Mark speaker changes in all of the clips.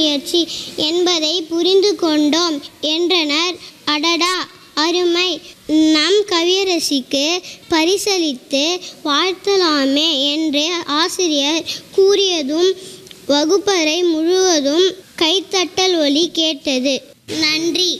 Speaker 1: முயற்சி என்பதை புரிந்து கொண்டோம் என்றனர் அடடா அருமை நம் கவியரசிக்கு பரிசளித்து வாழ்த்தலாமே என்று ஆசிரியர் கூறியதும் வகுப்பறை முழுவதும் கைத்தட்டல் ஒலி கேட்டது நன்றி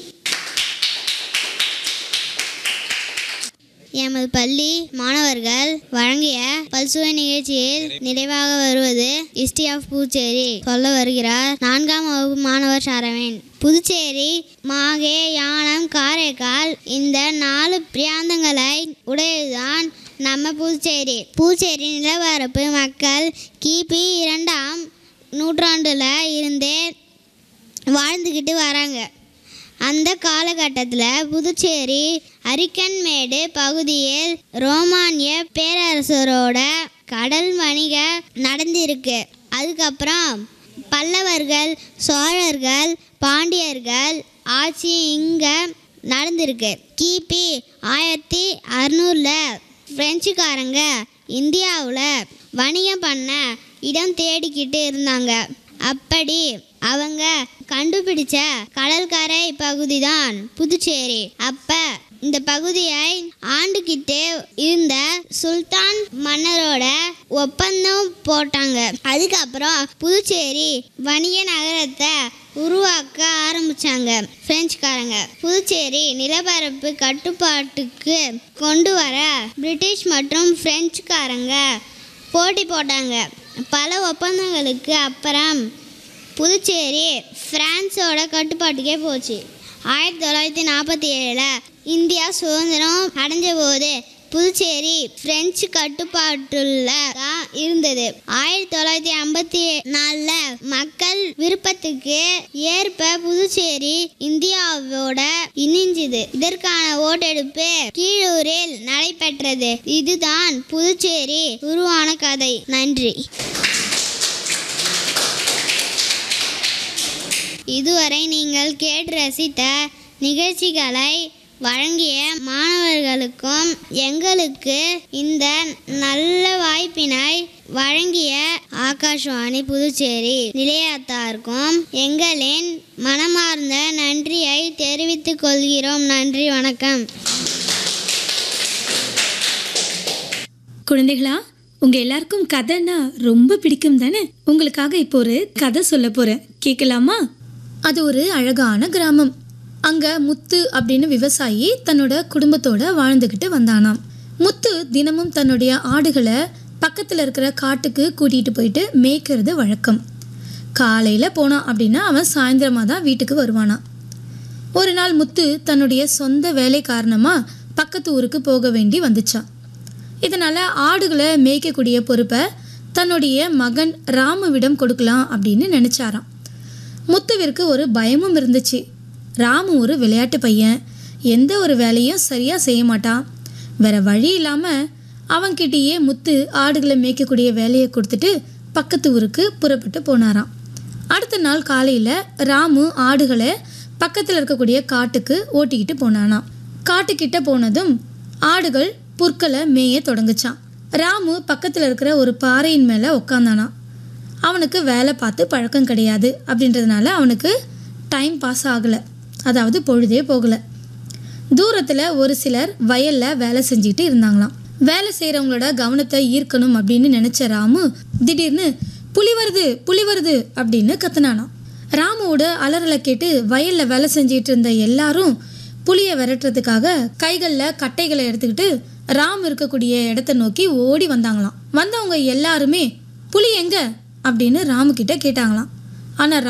Speaker 1: எமது பள்ளி மாணவர்கள் வழங்கிய பல்சுவை நிகழ்ச்சியில் நிறைவாக வருவது ஹிஸ்டரி ஆஃப் புதுச்சேரி சொல்ல வருகிறார் நான்காம் வகுப்பு மாணவர் சாரவேன் புதுச்சேரி மாகே யானம் காரைக்கால் இந்த நாலு பிராந்தங்களை உடையதுதான் நம்ம புதுச்சேரி புதுச்சேரி நிலப்பரப்பு மக்கள் கிபி இரண்டாம் நூற்றாண்டுல இருந்தே வாழ்ந்துக்கிட்டு வராங்க அந்த காலகட்டத்தில் புதுச்சேரி அரிக்கன்மேடு பகுதியில் ரோமானிய பேரரசரோட கடல் வணிக நடந்திருக்கு அதுக்கப்புறம் பல்லவர்கள் சோழர்கள் பாண்டியர்கள் ஆட்சி இங்கே நடந்திருக்கு கிபி ஆயிரத்தி அறநூறில் பிரெஞ்சுக்காரங்க இந்தியாவில் வணிகம் பண்ண இடம் தேடிக்கிட்டு இருந்தாங்க அப்படி அவங்க கண்டுபிடிச்ச கடற்கரை பகுதி தான் புதுச்சேரி அப்ப இந்த பகுதியை ஆண்டுகிட்டே இருந்த சுல்தான் மன்னரோட ஒப்பந்தம் போட்டாங்க அதுக்கப்புறம் புதுச்சேரி வணிக நகரத்தை உருவாக்க ஆரம்பிச்சாங்க பிரெஞ்சுக்காரங்க புதுச்சேரி நிலப்பரப்பு கட்டுப்பாட்டுக்கு கொண்டு வர பிரிட்டிஷ் மற்றும் பிரெஞ்சுக்காரங்க போட்டி போட்டாங்க பல ஒப்பந்தங்களுக்கு அப்புறம் புதுச்சேரி பிரான்ஸோட கட்டுப்பாட்டுக்கே போச்சு ஆயிரத்தி தொள்ளாயிரத்தி நாற்பத்தி ஏழில் இந்தியா சுதந்திரம் அடைஞ்ச போது புதுச்சேரி பிரெஞ்சு கட்டுப்பாட்டுள்ள தான் இருந்தது ஆயிரத்தி தொள்ளாயிரத்தி ஐம்பத்தி நாலில் மக்கள் விருப்பத்துக்கு ஏற்ப புதுச்சேரி இந்தியாவோட இணைஞ்சுது இதற்கான ஓட்டெடுப்பு கீழூரில் நடைபெற்றது இதுதான் புதுச்சேரி உருவான கதை நன்றி இதுவரை நீங்கள் கேட்டு ரசித்த நிகழ்ச்சிகளை வழங்கிய மாணவர்களுக்கும் எங்களுக்கு இந்த நல்ல வாய்ப்பினை வழங்கிய ஆகாஷ்வாணி புதுச்சேரி நிலையத்தாருக்கும் எங்களின் மனமார்ந்த நன்றியை தெரிவித்துக் கொள்கிறோம் நன்றி வணக்கம்
Speaker 2: குழந்தைகளா உங்க எல்லாருக்கும் கதைன்னா ரொம்ப பிடிக்கும் தானே உங்களுக்காக இப்போ ஒரு கதை சொல்ல போறேன் கேட்கலாமா அது ஒரு அழகான கிராமம் அங்க முத்து அப்படின்னு விவசாயி தன்னோட குடும்பத்தோட வாழ்ந்துகிட்டு வந்தானாம் முத்து தினமும் தன்னுடைய ஆடுகளை பக்கத்துல இருக்கிற காட்டுக்கு கூட்டிட்டு போயிட்டு மேய்க்கிறது வழக்கம் காலையில போனான் அப்படின்னா அவன் சாயந்தரமா தான் வீட்டுக்கு வருவானாம் ஒரு நாள் முத்து தன்னுடைய சொந்த வேலை காரணமா பக்கத்து ஊருக்கு போக வேண்டி வந்துச்சான் இதனால ஆடுகளை மேய்க்கக்கூடிய பொறுப்பை தன்னுடைய மகன் ராமுவிடம் கொடுக்கலாம் அப்படின்னு நினைச்சாராம் முத்துவிற்கு ஒரு பயமும் இருந்துச்சு ராமு ஒரு விளையாட்டு பையன் எந்த ஒரு வேலையும் சரியா செய்ய மாட்டான் வேற வழி இல்லாம அவன்கிட்டயே முத்து ஆடுகளை மேய்க்கக்கூடிய வேலையை கொடுத்துட்டு பக்கத்து ஊருக்கு புறப்பட்டு போனாராம் அடுத்த நாள் காலையில ராமு ஆடுகளை பக்கத்தில் இருக்கக்கூடிய காட்டுக்கு ஓட்டிக்கிட்டு போனானாம் காட்டுக்கிட்ட போனதும் ஆடுகள் புற்களை மேய தொடங்குச்சான் ராமு பக்கத்தில் இருக்கிற ஒரு பாறையின் மேலே உக்காந்தானாம் அவனுக்கு வேலை பார்த்து பழக்கம் கிடையாது அப்படின்றதுனால அவனுக்கு டைம் பாஸ் ஆகலை அதாவது பொழுதே போகலை தூரத்தில் ஒரு சிலர் வயலில் வேலை செஞ்சுட்டு இருந்தாங்களாம் வேலை செய்கிறவங்களோட கவனத்தை ஈர்க்கணும் அப்படின்னு நினச்ச ராமு திடீர்னு புலி வருது புலி வருது அப்படின்னு கத்துனானாம் ராமுவோட அலறலை கேட்டு வயலில் வேலை செஞ்சிட்டு இருந்த எல்லாரும் புலியை விரட்டுறதுக்காக கைகளில் கட்டைகளை எடுத்துக்கிட்டு ராம் இருக்கக்கூடிய இடத்த நோக்கி ஓடி வந்தாங்களாம் வந்தவங்க எல்லாருமே புலி எங்க அப்படின்னு ராமு கிட்ட கேட்டாங்களாம் ஆனால்